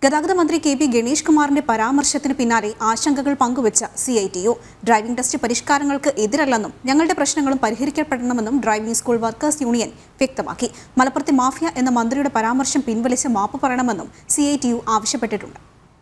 ഗതാഗത മന്ത്രി K P Ganesh കുമാറിന്റെ പരാമർശത്തിന് പിന്നാലെ ആശങ്കകൾ പങ്കുവച്ച C I T U driving test പരിഷ്കാരങ്ങൾക്ക് എതിരല്ലെന്നും ഞങ്ങളുടെ പ്രശ്നങ്ങളും പരിഹരിക്കപ്പെടണമെന്നും ഡ്രൈവിംഗ് സ്കൂൾ വർക്കേഴ്സ് യൂണിയൻ വ്യക്തമാക്കി മലപ്പുറത്തെ മാഫിയ എന്ന മന്ത്രിയുടെ പരാമർശം പിൻവലിച്ച് മാപ്പ് പറയണമെന്നും സി ഐ ടി യു ആവശ്യപ്പെട്ടിട്ടുണ്ട്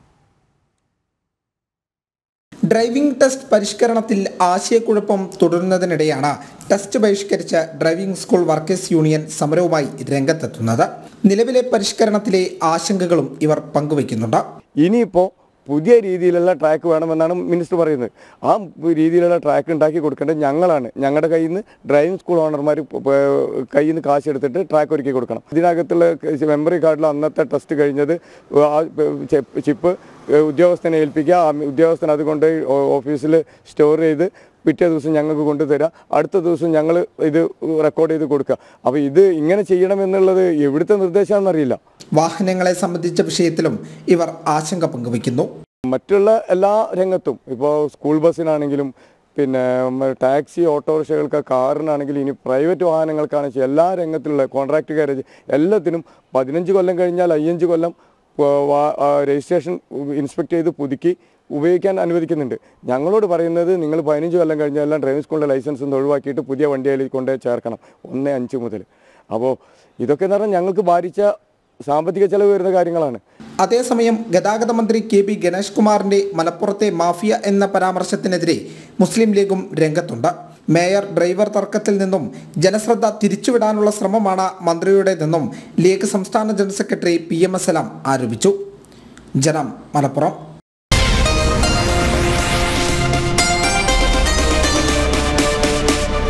ഡ്രൈവിംഗ് ടെസ്റ്റ് പരിഷ്കരണത്തിൽ ആശയക്കുഴപ്പം തുടരുന്നതിനിടെയാണ് ടെസ്റ്റ് ബഹിഷ്കരിച്ച ഡ്രൈവിംഗ് സ്കൂൾ വർക്കേഴ്സ് യൂണിയൻ സമരവുമായി രംഗത്തെത്തുന്നത് നിലവിലെ പരിഷ്കരണത്തിലെ ആശങ്കകളും ഇവർ പങ്കുവയ്ക്കുന്നുണ്ട് ഇനിയിപ്പോൾ പുതിയ രീതിയിലുള്ള ട്രാക്ക് വേണമെന്നാണ് മിനിസ്റ്റർ പറയുന്നത് ആ രീതിയിലുള്ള ട്രാക്ക് ഉണ്ടാക്കി കൊടുക്കേണ്ടത് ഞങ്ങളാണ് ഞങ്ങളുടെ കയ്യിൽ നിന്ന് ഡ്രൈവിംഗ് സ്കൂൾ ഓണർമാർ കയ്യിൽ നിന്ന് കാശ് എടുത്തിട്ട് ട്രാക്ക് ഒരുക്കി കൊടുക്കണം ഇതിനകത്തുള്ള മെമ്മറി കാർഡിൽ അന്നത്തെ ടെസ്റ്റ് കഴിഞ്ഞത് ആ ചിപ്പ് ഉദ്യോഗസ്ഥനെ ഏൽപ്പിക്കുക ആ ഉദ്യോഗസ്ഥൻ അതുകൊണ്ട് ഓഫീസിൽ സ്റ്റോർ ചെയ്ത് പിറ്റേ ദിവസം ഞങ്ങൾക്ക് കൊണ്ടുതരാം അടുത്ത ദിവസം ഞങ്ങൾ ഇത് റെക്കോർഡ് ചെയ്ത് കൊടുക്കുക അപ്പോൾ ഇത് ഇങ്ങനെ ചെയ്യണമെന്നുള്ളത് എവിടുത്തെ നിർദ്ദേശമാണെന്നറിയില്ല വാഹനങ്ങളെ സംബന്ധിച്ച വിഷയത്തിലും ഇവർ ആശങ്ക പങ്കുവയ്ക്കുന്നു മറ്റുള്ള എല്ലാ രംഗത്തും ഇപ്പോൾ സ്കൂൾ ബസ്സിനാണെങ്കിലും പിന്നെ മ- ടാക്സി ഓട്ടോറിക്ഷകൾക്ക് കാറിനാണെങ്കിലും ഇനി പ്രൈവറ്റ് വാഹനങ്ങൾക്കാണെങ്കിലും എല്ലാ രംഗത്തിലുള്ള കോൺട്രാക്ട് കാരേജ് എല്ലാത്തിനും പതിനഞ്ച് കൊല്ലം കഴിഞ്ഞാൽ അയ്യഞ്ച് കൊല്ലം വ- വാ- ആ, രജിസ്ട്രേഷൻ ഇൻസ്പെക്ട് ചെയ്ത് പുതുക്കി ഉപയോഗിക്കാൻ അനുവദിക്കുന്നുണ്ട് ഞങ്ങളോട് പറയുന്നത് നിങ്ങൾ പതിനഞ്ച് കൊല്ലം കഴിഞ്ഞാൽ എല്ലാം ഡ്രൈവിംഗ് സ്കൂളിൻ്റെ ലൈസൻസ് ഒന്ന് ഒഴിവാക്കിയിട്ട് പുതിയ വണ്ടിയിൽ കൊണ്ട് ചേർക്കണം ഒന്ന് അഞ്ച് മുതൽ അപ്പോൾ ഇതൊക്കെ എന്ന് പറഞ്ഞാൽ ഞങ്ങൾക്ക് ഭാരിച്ച സാമ്പത്തിക ചെലവ് വരുന്ന കാര്യങ്ങളാണ് അതേസമയം ഗതാഗത മന്ത്രി കെ പി ഗണേഷ് കുമാറിന്റെ മലപ്പുറത്തെ മാഫിയ എന്ന പരാമർശത്തിനെതിരെ മുസ്ലിം ലീഗും രംഗത്തുണ്ട് മേയർ ഡ്രൈവർ തർക്കത്തിൽ നിന്നും ജനശ്രദ്ധ തിരിച്ചുവിടാനുള്ള ശ്രമമാണ് മന്ത്രിയുടേതെന്നും ലീഗ് സംസ്ഥാന general secretary P M S Salam ആരോപിച്ചു ജനം മലപ്പുറം